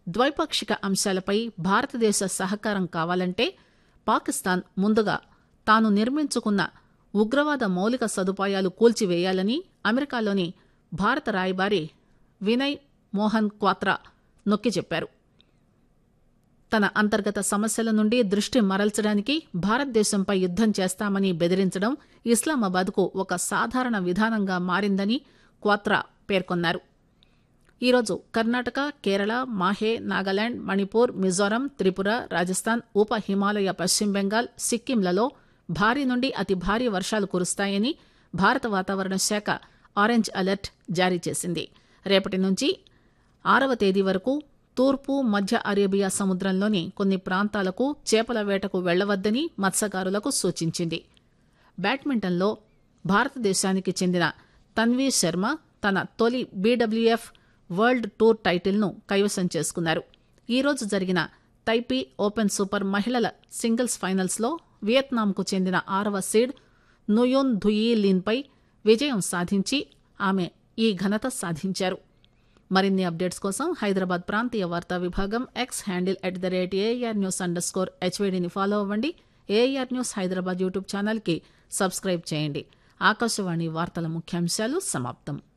ద్వైపాక్షిక అంశాలపై భారతదేశ సహకారం కావాలంటే పాకిస్తాన్ ముందుగా తాను నిర్మించుకున్న ఉగ్రవాద మౌలిక సదుపాయాలు కూల్చివేయాలని అమెరికాలోని భారత రాయబారి వినయ్ మోహన్ క్వాత్రా నొక్కి చెప్పారు తన అంతర్గత సమస్యల నుండి దృష్టి మరల్చడానికి భారతదేశంపై యుద్దం చేస్తామని బెదిరించడం ఇస్లామాబాద్కు ఒక సాధారణ విధానంగా మారిందని క్వాత్రా పేర్కొన్నారు ఈరోజు కర్ణాటక కేరళ మాహే నాగాలాండ్ మణిపూర్ మిజోరం త్రిపుర రాజస్థాన్ ఉప హిమాలయ పశ్చిమ బెంగాల్ సిక్కింలలో భారీ నుండి అతి భారీ వర్షాలు కురుస్తాయని భారత వాతావరణ శాఖ ఆరెంజ్ అలర్ట్ జారీ చేసింది రేపటి నుంచి ఆరవ తేదీ వరకు తూర్పు మధ్య అరేబియా సముద్రంలోని కొన్ని ప్రాంతాలకు చేపల వేటకు వెళ్లవద్దని మత్స్యకారులకు సూచించింది బ్యాడ్మింటన్లో భారతదేశానికి చెందిన తన్వీ శర్మ తన తొలి బీడబ్ల్యూఎఫ్ వరల్డ్ టూర్ టైటిల్ను కైవసం చేసుకున్నారు ఈరోజు జరిగిన తైపీ ఓపెన్ సూపర్ మహిళల సింగిల్స్ ఫైనల్స్లో వియత్నాంకు చెందిన ఆరవ సీడ్ నుయోన్ ధుయీ లీన్పై విజయం సాధించి ఆమె ఈ ఘనత సాధించారు మరిన్ని అప్డేట్స్ కోసం హైదరాబాద్ ప్రాంతీయ వార్తా విభాగం X handle at the rate AR news underscore స్కోర్ హెచ్వీడీని ఫాలో అవ్వండి ఏఆర్ న్యూస్ హైదరాబాద్ యూట్యూబ్ ఛానల్కి సబ్స్క్రైబ్ చేయండి ఆకాశవాణి వార్తల ముఖ్యాంశాలు సమాప్తం